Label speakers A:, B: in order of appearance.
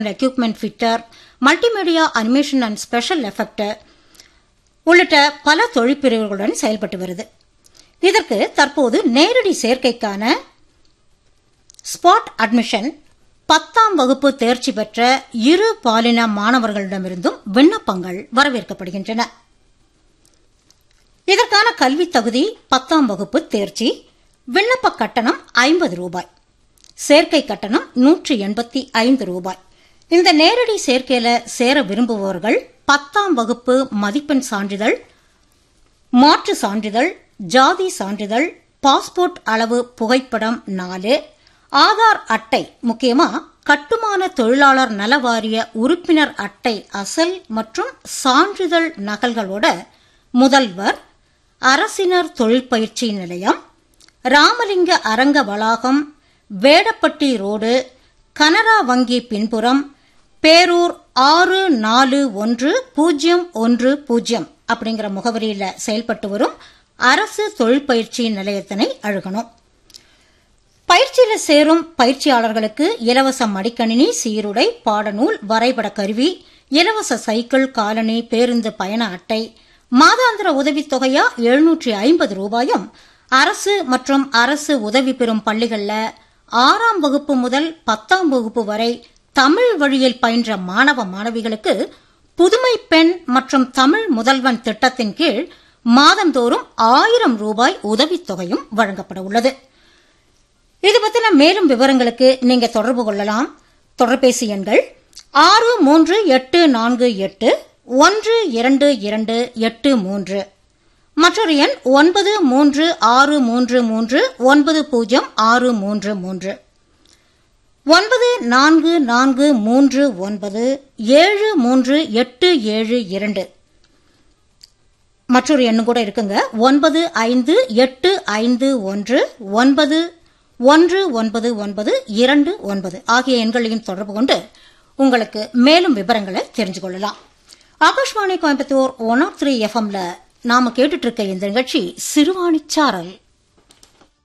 A: equipment fitter multimedia animation and special effect உள்ளிட்ட பல தொழிற்பிரிவுகளுடன் செயல்பட்டு வருது இதற்கு தற்போது நேரடி சேர்க்கைக்கான ஸ்பாட் அட்மிஷன் பத்தாம் வகுப்பு தேர்ச்சி பெற்ற இரு பாலின மாணவர்களிடமிருந்தும் விண்ணப்பங்கள் வரவேற்கப்படுகின்றன இதற்கான கல்வி தகுதி பத்தாம் வகுப்பு தேர்ச்சி விண்ணப்ப கட்டணம் ஐம்பது ரூபாய் சேர்க்கை கட்டணம் நூற்றி எண்பத்தி ஐந்து ரூபாய் இந்த நேரடி சேர்க்கையில சேர விரும்புபவர்கள் பத்தாம் வகுப்பு மதிப்பெண் சான்றிதழ் மாற்று சான்றிதழ் ஜாதி சான்றிதழ் பாஸ்போர்ட் அளவு புகைப்படம் நாலு ஆதார் அட்டை முக்கியமா கட்டுமான தொழிலாளர் நல வாரிய உறுப்பினர் அட்டை அசல் மற்றும் சான்றிதழ் நகல்களோட முதல்வர் அரசினர் தொழிற்பயிற்சி நிலையம் ராமலிங்க அரங்க வளாகம் வேடப்பட்டி ரோடு கனரா வங்கி பின்புறம் பேரூர் ஆறு நாலு ஒன்று பூஜ்ஜியம் ஒன்று பூஜ்ஜியம் அப்படிங்கிற முகவரியில் செயல்பட்டு வரும் அரசு தொழிற்பயிற்சி நிலையத்தினை அழுகணும் பயிற்சியில் சேரும் பயிற்சியாளர்களுக்கு இலவச மடிக்கணினி சீருடை பாடநூல் வரைபட கருவி இலவச சைக்கிள் காலனி பேருந்து பயண அட்டை மாதாந்திர உதவித்தொகையா எழுநூற்றி ஐம்பது ரூபாயும் அரசு மற்றும் அரசு உதவி பெறும் பள்ளிகளில் ஆறாம் வகுப்பு முதல் பத்தாம் வகுப்பு வரை தமிழ் வழியில் பயின்ற மாணவ மாணவிகளுக்கு புதுமை பெண் மற்றும் தமிழ் முதல்வன் திட்டத்தின் கீழ் மாதந்தோறும் ஆயிரம் ரூபாய் உதவித்தொகையும் வழங்கப்பட உள்ளது இது பத்தின மேலும் விவரங்களுக்கு நீங்க தொடர்பு கொள்ளலாம் தொலைபேசி எண்கள் ஆறு மூன்று எட்டு நான்கு எட்டு ஒன்று இரண்டு இரண்டு எட்டு மூன்று மற்றொரு எண் ஒன்பது மூன்று ஆறு மூன்று மூன்று ஒன்பது பூஜ்ஜியம் ஆறு மூன்று மூன்று ஒன்பது நான்கு நான்கு மூன்று ஒன்பது ஏழு மூன்று எட்டு ஏழு இரண்டு மற்றொரு எண்ணு கூட இருக்குங்க ஒன்பது ஐந்து எட்டு ஐந்து ஒன்று ஒன்பது ஒன்று ஒன்பது ஒன்பது இரண்டு ஒன்பது ஆகிய எண்களையும் தொடர்பு கொண்டு உங்களுக்கு மேலும் விவரங்களை தெரிஞ்சு கொள்ளலாம் Akashvani Coimbatore one oh three எஃப்எம்ல நாம கேட்டுட்டு இருக்க இந்த நிகழ்ச்சி சிறுவாணிச்சாரல்